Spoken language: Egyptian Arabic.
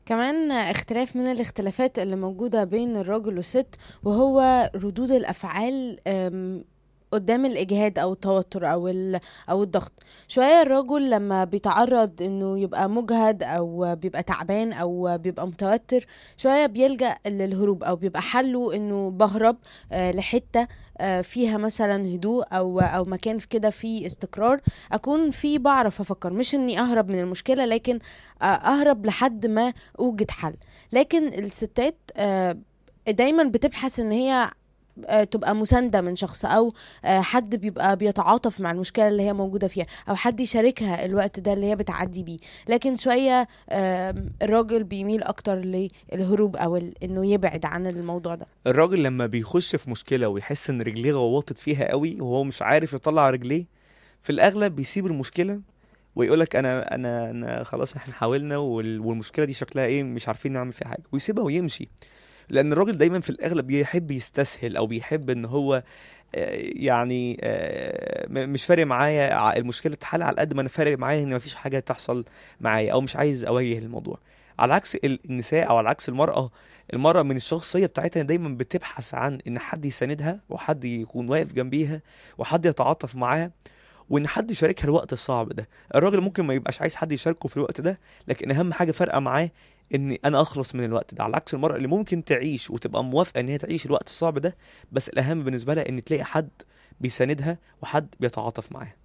كمان اختلاف من الاختلافات اللي موجودة بين الراجل والست وهو ردود الأفعال أم، قدام الإجهاد أو التوتر أو ال- أو الضغط شوية الرجل لما بيتعرض إنه يبقى مجهد أو بيبقى تعبان أو بيبقى متوتر شوية بيلجأ للهروب أو بيبقى حله إنه بهرب آه، لحتة آه، فيها مثلا هدوء أو أو مكان في كده فيه استقرار أكون فيه بعرف أفكر مش إني أهرب من المشكلة لكن آه، أهرب لحد ما اوجد حل لكن الستات آه، دايما بتبحث ان هي آه، تبقى مساندة من شخص أو آه، حد بيبقى بيتعاطف مع المشكلة اللي هي موجودة فيها أو حد يشاركها الوقت ده اللي هي بتعدي بيه لكن شوية آه، الراجل بيميل أكتر للهروب أو ال- إنه يبعد عن الموضوع ده الراجل لما بيخش في مشكله ويحس ان رجليه غوطت فيها قوي وهو مش عارف يطلع رجليه في الاغلب بيسيب المشكله ويقولك انا انا انا خلاص احنا حاولنا وال- والمشكله دي شكلها ايه مش عارفين نعمل فيها حاجه ويسيبها ويمشي لان الراجل دايما في الاغلب بيحب يستسهل او بيحب ان هو آه، يعني آه، م- مش فارق معايا ع- المشكله تتحل على قد ما انا فارق معايا ان مفيش حاجه تحصل معايا او مش عايز اواجه الموضوع على عكس ال- النساء او على عكس المراه المرأة من الشخصية بتاعتها دايما بتبحث عن ان حد يساندها وحد يكون واقف جنبيها وحد يتعاطف معاها وان حد يشاركها الوقت الصعب ده الراجل ممكن ما يبقاش عايز حد يشاركه في الوقت ده لكن اهم حاجة فارقة معاه ان انا اخلص من الوقت ده على عكس المرأة اللي ممكن تعيش وتبقى موافقة ان هي تعيش الوقت الصعب ده بس الاهم بالنسبة لها ان تلاقي حد بيساندها وحد بيتعاطف معاها